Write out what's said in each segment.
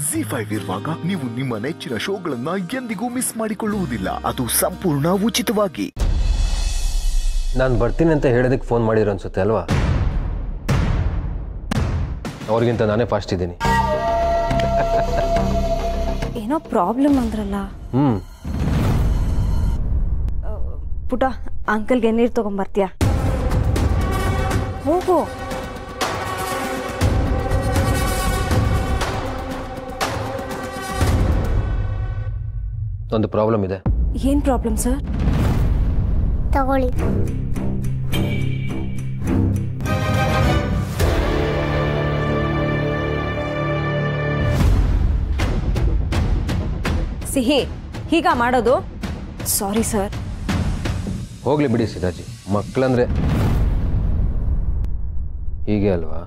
G five ಇರುವಾಗ ನೀವು ನಿಮ್ಮ ನೆಚ್ಚಿನ ಶೋಗಳನ್ನ ಎಂದಿಗೂ ಮಿಸ್ ಮಾಡಿಕೊಳ್ಳುವುದಿಲ್ಲ ಅದು ಸಂಪೂರ್ಣ ಉಚಿತವಾಗಿ ನಾನು ಬರ್ತೀನಿ ಅಂತ ಹೇಳೋದಕ್ಕೆ ಫೋನ್ ಮಾಡಿರೋ ಅನ್ಸುತ್ತೆ ಅಲ್ವಾ ಅವ್ರಿಗಿಂತ ನಾನೇ ಫಾಸ್ಟ್ ಇದ್ದೀನಿ ಏನೋ ಪ್ರಾಬ್ಲಮ್ ಅಂದ್ರಲ್ಲ ಹ್ಞೂ ಪುಟ ಅಂಕಲ್ಗೆ ನೀರು ತಗೊಂಬರ್ತೀಯ ಹೋಗು ಒಂದು ಪ್ರಾಬ್ಲಮ್ ಇದೆ ಏನು ಪ್ರಾಬ್ಲಮ್ ಸರ್ ತಗೊಳ್ಳಿ ಸಿಹಿ ಹೀಗ ಮಾಡೋದು ಸಾರಿ ಸರ್ ಹೋಗ್ಲಿ ಬಿಡಿ ಸೀತಾಜಿ ಮಕ್ಕಳಂದ್ರೆ ಹೀಗೆ ಅಲ್ವಾ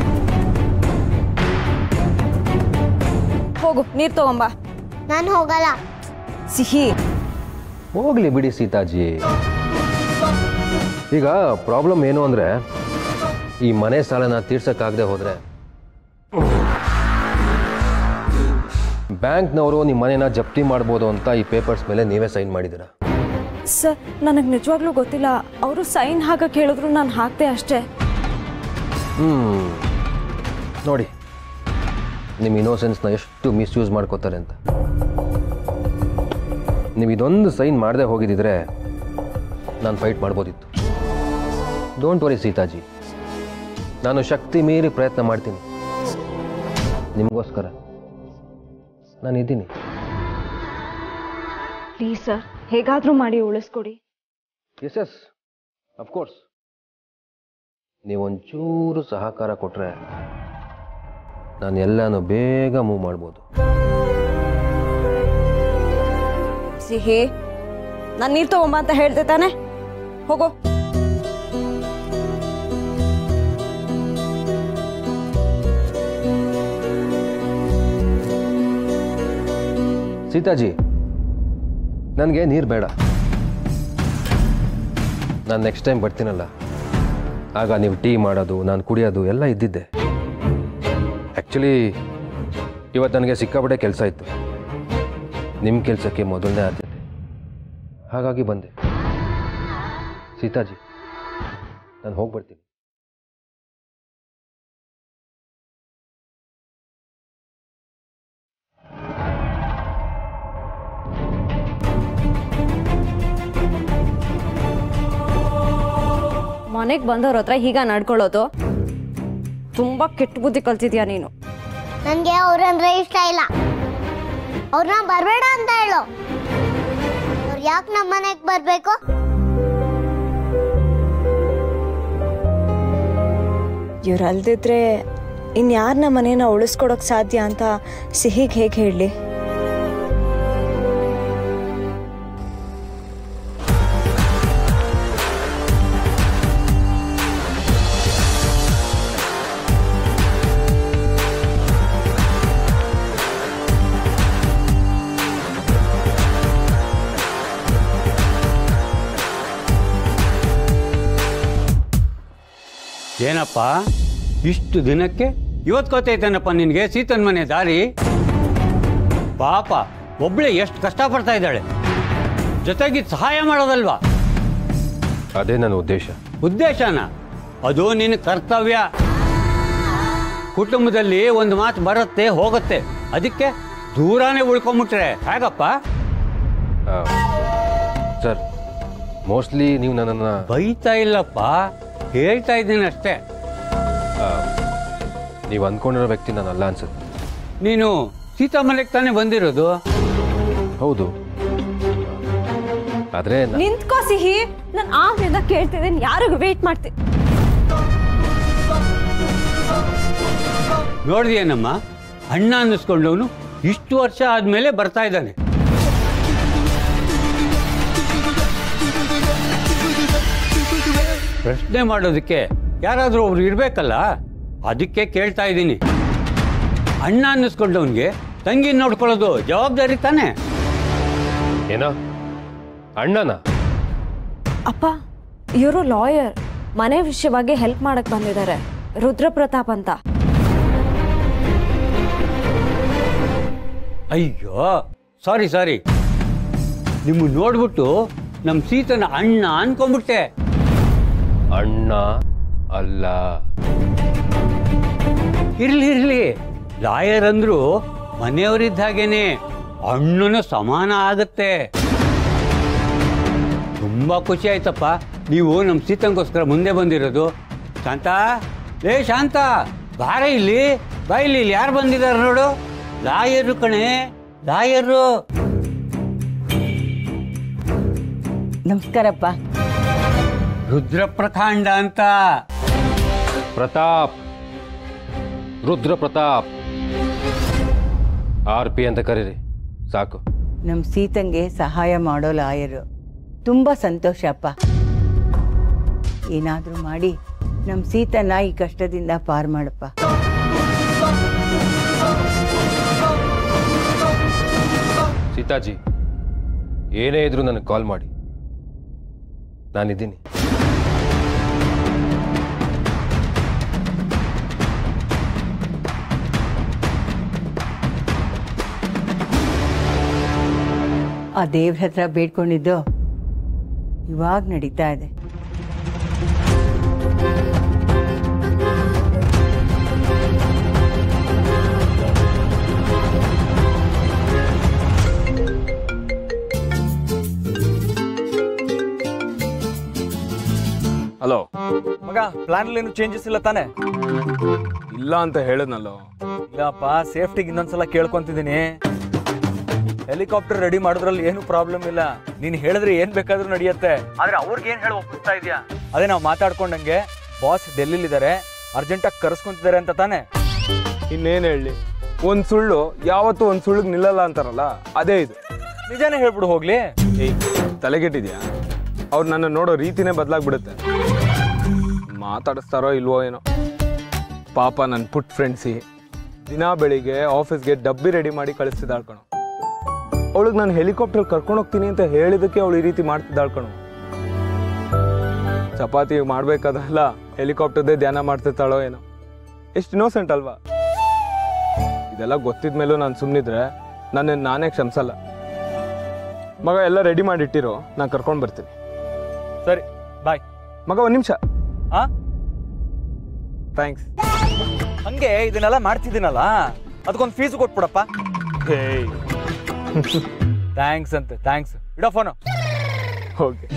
ಹೋಗು ನೀರು ತಗೊಂಬ ನಾನು ಹೋಗಲ್ಲ ಸಿಹಿ ಹೋಗ್ಲಿ ಬಿಡಿ ಸೀತಾಜಿ ಈಗ ಪ್ರಾಬ್ಲಮ್ ಏನು ಅಂದರೆ ಈ ಮನೆ ಸಾಲನ ತೀರ್ಸಕ್ಕಾಗದೆ ಹೋದರೆ ಬ್ಯಾಂಕ್ನವರು ನಿಮ್ಮ ಮನೇನ ಜಪ್ತಿ ಮಾಡ್ಬೋದು ಅಂತ ಈ ಪೇಪರ್ಸ್ ಮೇಲೆ ನೀವೇ ಸೈನ್ ಮಾಡಿದ್ದೀರಾ ಸರ್ ನನಗೆ ನಿಜವಾಗ್ಲೂ ಗೊತ್ತಿಲ್ಲ ಅವರು ಸೈನ್ ಹಾಕಕ್ಕೆ ಹೇಳಿದ್ರು ನಾನು ಹಾಕ್ದೆ ಅಷ್ಟೇ ಹ್ಞೂ ನೋಡಿ ನಿಮ್ಮ ಇನ್ನೋಸೆನ್ಸ್ನ ಎಷ್ಟು ಮಿಸ್ಯೂಸ್ ಮಾಡ್ಕೋತಾರೆ ಅಂತ ನೀವು ಇದೊಂದು ಸೈನ್ ಮಾಡದೆ ಹೋಗಿದ್ದಿದ್ರೆ ನಾನು ಫೈಟ್ ಮಾಡ್ಬೋದಿತ್ತು ಡೋಂಟ್ ವರಿ ಸೀತಾಜಿ ನಾನು ಶಕ್ತಿ ಮೀರಿ ಪ್ರಯತ್ನ ಮಾಡ್ತೀನಿ ನಿಮಗೋಸ್ಕರ ನಾನು ಇದ್ದೀನಿ ಪ್ಲೀಸ್ ಸರ್ ಹೇಗಾದರೂ ಮಾಡಿ ಉಳಿಸ್ಕೊಡಿ ಎಸ್ ಎಸ್ ಅಫ್ಕೋರ್ಸ್ ನೀವೊಂಚೂರು ಸಹಕಾರ ಕೊಟ್ಟರೆ ನಾನು ಎಲ್ಲನೂ ಬೇಗ ಮೂವ್ ಮಾಡ್ಬೋದು ಸಿಹಿ ನಾನು ನೀರು ತಗೊಂಬ ಅಂತ ಹೇಳ್ದೆ ತಾನೆ ಹೋಗೋ ಸೀತಾಜಿ ನನಗೆ ನೀರು ಬೇಡ ನಾನು ನೆಕ್ಸ್ಟ್ ಟೈಮ್ ಬರ್ತೀನಲ್ಲ ಆಗ ನೀವು ಟೀ ಮಾಡೋದು ನಾನು ಕುಡಿಯೋದು ಎಲ್ಲ ಇದ್ದಿದ್ದೆ ಆ್ಯಕ್ಚುಲಿ ಇವತ್ತು ನನಗೆ ಸಿಕ್ಕಾಪಟ್ಟೆ ಕೆಲಸ ಇತ್ತು ನಿಮ್ಮ ಕೆಲಸಕ್ಕೆ ಮೊದಲನೇ ಆದ್ಯತೆ ಹಾಗಾಗಿ ಬಂದೆ ಸೀತಾಜಿ ನಾನು ಹೋಗ್ಬರ್ತೀನಿ ಮನೆಗೆ ಬಂದವ್ರ ಹತ್ರ ಹೀಗ ನಡ್ಕೊಳ್ಳೋದು ತುಂಬ ಕೆಟ್ಟ ಬುದ್ಧಿ ಕಲ್ತಿದ್ಯಾ ನೀನು ನನಗೆ ಅವ್ರಂದ್ರೆ ಇಷ್ಟ ಇಲ್ಲ ಅವ್ರನ್ನ ಬರಬೇಡ ಅಂತ ಹೇಳು ಅವ್ರು ಯಾಕೆ ನಮ್ಮ ಮನೆಗೆ ಬರಬೇಕು ಇವ್ರು ಅಲ್ದಿದ್ರೆ ಇನ್ಯಾರನ್ನ ಮನೇನ ಉಳಿಸ್ಕೊಡೋಕೆ ಸಾಧ್ಯ ಅಂತ ಸಿಹಿಗೆ ಹೇಗೆ ಹೇಳಲಿ ಏನಪ್ಪ ಇಷ್ಟು ದಿನಕ್ಕೆ ಇವತ್ತು ಗೊತ್ತೈತೇನಪ್ಪ ನಿನಗೆ ಸೀತನ್ ಮನೆ ದಾರಿ ಪಾಪ ಒಬ್ಳೆ ಎಷ್ಟು ಕಷ್ಟಪಡ್ತಾ ಇದ್ದಾಳೆ ಜೊತೆಗೆ ಸಹಾಯ ಮಾಡೋದಲ್ವಾ ಅದೇ ನನ್ನ ಉದ್ದೇಶ ಉದ್ದೇಶನ ಅದು ನಿನ್ನ ಕರ್ತವ್ಯ ಕುಟುಂಬದಲ್ಲಿ ಒಂದು ಮಾತು ಬರುತ್ತೆ ಹೋಗುತ್ತೆ ಅದಕ್ಕೆ ದೂರಾನೇ ಉಳ್ಕೊಂಬಿಟ್ರೆ ಹೇಗಪ್ಪ ಆ, ಸರ್ ಮೋಸ್ಟ್ಲಿ ನೀವು ನನ್ನನ್ನು ಬೈತಾ ಇಲ್ಲಪ್ಪ ಹೇಳ್ತಾ ಇದ್ದೀನಿ ಅಷ್ಟೇ ನೀವು ಅಂದ್ಕೊಂಡಿರೋ ವ್ಯಕ್ತಿ ನಾನಲ್ಲ ಅನ್ಸುತ್ತೆ ನೀನು ಸೀತಾ ಮನೆಗೆ ತಾನೇ ಬಂದಿರೋದು ಹೌದು ಆದರೆ ನಿಂತ್ಕೋ ಸಿಹಿ ನಾನು ಆಗ್ಲಿಂದ ಕೇಳ್ತಿದ್ದೀನಿ ಯಾರಿಗೂ ವೇಟ್ ಮಾಡ್ತೀನಿ ನೋಡಿದೇನಮ್ಮ ಅಣ್ಣ ಅನ್ನಿಸ್ಕೊಂಡವನು ಇಷ್ಟು ವರ್ಷ ಆದ್ಮೇಲೆ ಬರ್ತಾ ಇದ್ದಾನೆ ಪ್ರಶ್ನೆ ಮಾಡೋದಕ್ಕೆ ಯಾರಾದರೂ ಒಬ್ರು ಇರ್ಬೇಕಲ್ಲ ಅದಕ್ಕೆ ಕೇಳ್ತಾ ಇದ್ದೀನಿ ಅಣ್ಣ ಅನ್ನಿಸ್ಕೊಂಡವನಿಗೆ ತಂಗಿ ನೋಡ್ಕೊಳ್ಳೋದು ಜವಾಬ್ದಾರಿ ತಾನೇ ಏನೋ ಅಣ್ಣನ ಅಪ್ಪ ಇವರು ಲಾಯರ್ ಮನೆ ವಿಷಯವಾಗಿ ಹೆಲ್ಪ್ ಮಾಡಕ್ ಬಂದಿದ್ದಾರೆ ರುದ್ರ ಪ್ರತಾಪ್ ಅಂತ ಅಯ್ಯೋ ಸಾರಿ ಸಾರಿ ನಿಮ್ಮನ್ನು ನೋಡ್ಬಿಟ್ಟು ನಮ್ಮ ಸೀತನ ಅಣ್ಣ ಅನ್ಕೊಂಡ್ಬಿಟ್ಟೆ ಅಣ್ಣ ಅಲ್ಲ ಇರ್ಲಿ ಇರ್ಲಿ ಲಾಯರ್ ಅಂದ್ರು ಮನೆಯವರಿದ್ದ ಹಾಗೇನೆ ಅಣ್ಣನ ಸಮಾನ ಆಗತ್ತೆ ತುಂಬಾ ಖುಷಿ ಆಯ್ತಪ್ಪ ನೀವು ನಮ್ಮ ಸೀತಂಗೋಸ್ಕರ ಮುಂದೆ ಬಂದಿರೋದು ಶಾಂತ ಲೇ ಶಾಂತ ಬಾರ ಇಲ್ಲಿ ಬಾ ಇಲ್ಲಿ ಇಲ್ಲಿ ಯಾರು ಬಂದಿದ್ದಾರೆ ನೋಡು ಲಾಯರು ಕಣೆ ಲಾಯರು ನಮಸ್ಕಾರಪ್ಪ ರುದ್ರಪ್ರಕಾಂಡ ಅಂತ ಪ್ರತಾಪ್ ರುದ್ರ ಪ್ರತಾಪ್ ಆರ್ ಪಿ ಅಂತ ಕರೀರಿ ಸಾಕು ನಮ್ಮ ಸೀತಂಗೆ ಸಹಾಯ ಮಾಡೋ ಲಾಯರು ತುಂಬ ಸಂತೋಷ ಅಪ್ಪ ಏನಾದರೂ ಮಾಡಿ ನಮ್ಮ ಸೀತನ ಈ ಕಷ್ಟದಿಂದ ಪಾರು ಮಾಡಪ್ಪ ಸೀತಾಜಿ ಏನೇ ಇದ್ರೂ ನನಗೆ ಕಾಲ್ ಮಾಡಿ ನಾನಿದ್ದೀನಿ ಆ ದೇವ್ರ ಹತ್ರ ಬೇಡ್ಕೊಂಡಿದ್ದು ಇವಾಗ ನಡೀತಾ ಇದೆ ಹಲೋ ಮಗ ಪ್ಲಾನ್ ಏನು ಚೇಂಜಸ್ ಇಲ್ಲ ತಾನೆ ಇಲ್ಲ ಅಂತ ಹೇಳದ್ನಲ್ಲೋ ಇಲ್ಲಪ್ಪ ಸೇಫ್ಟಿಗೆ ಇನ್ನೊಂದ್ಸಲ ಕೇಳ್ಕೊಂತಿದ್ದೀನಿ ಹೆಲಿಕಾಪ್ಟರ್ ರೆಡಿ ಮಾಡೋದ್ರಲ್ಲಿ ಏನು ಪ್ರಾಬ್ಲಮ್ ಇಲ್ಲ ನೀನ್ ಹೇಳಿದ್ರೆ ಏನ್ ಬೇಕಾದ್ರೂ ನಡೆಯುತ್ತೆ ಆದ್ರೆ ಅವ್ರಿಗೆ ಏನ್ ಹೇಳಿ ಒಪ್ಪಿಸ್ತಾ ಇದೆಯಾ ಅದೇ ನಾವು ಮಾತಾಡ್ಕೊಂಡಂಗೆ ಬಾಸ್ ಡೆಲ್ಲಿಲಿದ್ದಾರೆ ಅರ್ಜೆಂಟಾಗಿ ಕರೆಸ್ಕೊಂತಿದ್ದಾರೆ ಅಂತ ತಾನೆ ಇನ್ನೇನು ಹೇಳಿ ಒಂದು ಸುಳ್ಳು ಯಾವತ್ತೂ ಒಂದು ಸುಳ್ಳಿಗೆ ನಿಲ್ಲಲ್ಲ ಅಂತಾರಲ್ಲ ಅದೇ ಇದು ನಿಜಾನೇ ಹೇಳ್ಬಿಡು ಹೋಗ್ಲಿ ಏಯ್ ತಲೆಗೆಟ್ಟಿದ್ಯಾ ಅವ್ರು ನನ್ನ ನೋಡೋ ರೀತಿನೇ ಬದಲಾಗ್ಬಿಡುತ್ತೆ ಮಾತಾಡಿಸ್ತಾರೋ ಇಲ್ವೋ ಏನೋ ಪಾಪ ನನ್ನ ಪುಟ್ ಫ್ರೆಂಡ್ಸಿ ದಿನ ಬೆಳಿಗ್ಗೆ ಆಫೀಸ್ಗೆ ಡಬ್ಬಿ ರೆಡಿ ಮಾಡಿ ಕಳಿಸ್ತಿದ್ದಾಳ್ ಕಣೋ ಅವಳಿಗೆ ನಾನು ಹೆಲಿಕಾಪ್ಟರ್ ಕರ್ಕೊಂಡು ಹೋಗ್ತೀನಿ ಅಂತ ಹೇಳಿದಕ್ಕೆ ಅವಳು ಈ ರೀತಿ ಮಾಡ್ತಿದ್ದಾಳ್ ಕಣೋ ಚಪಾತಿ ಮಾಡ್ಬೇಕಾದಲ್ಲ ಹೆಲಿಕಾಪ್ಟರ್ದೇ ಧ್ಯಾನ ಮಾಡ್ತಿರ್ತಾಳೋ ಏನೋ ಎಷ್ಟು ಇನ್ನೋಸೆಂಟ್ ಅಲ್ವಾ ಇದೆಲ್ಲ ಗೊತ್ತಿದ ಮೇಲೂ ನಾನು ಸುಮ್ಮನಿದ್ರೆ ನನ್ನ ನಾನೇ ಕ್ಷಮಿಸಲ್ಲ ಮಗ ಎಲ್ಲ ರೆಡಿ ಮಾಡಿಟ್ಟಿರೋ ನಾನು ಕರ್ಕೊಂಡು ಬರ್ತೀನಿ ಸರಿ ಬಾಯ್ ಮಗ ಒಂದು ನಿಮಿಷ ಆ ಥ್ಯಾಂಕ್ಸ್ ಹಂಗೆ ಇದನ್ನೆಲ್ಲ ಮಾಡ್ತಿದ್ದೀನಲ್ಲ ಅದಕ್ಕೊಂದು ಫೀಸ್ ಕೊಟ್ಬಿಡಪ್ಪ ಹೇಯ್ ಥ್ಯಾಂಕ್ಸ್ ಅಂತೆ ಥ್ಯಾಂಕ್ಸ್ ಇಡೋ ಫೋನು ಓಕೆ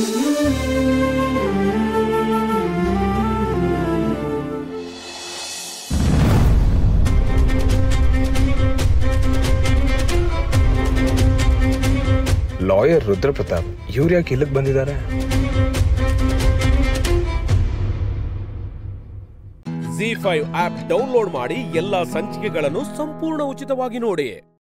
ಲಾಯರ್ ರುದ್ರಪ್ರತಾಪ್ ಇವ್ರು ಯಾಕೆ ಇಲ್ಲಿಗೆ ಬಂದಿದ್ದಾರೆ ಜಿ ಫೈವ್ ಆಪ್ ಡೌನ್ಲೋಡ್ ಮಾಡಿ ಎಲ್ಲಾ ಸಂಚಿಕೆಗಳನ್ನು ಸಂಪೂರ್ಣ ಉಚಿತವಾಗಿ ನೋಡಿ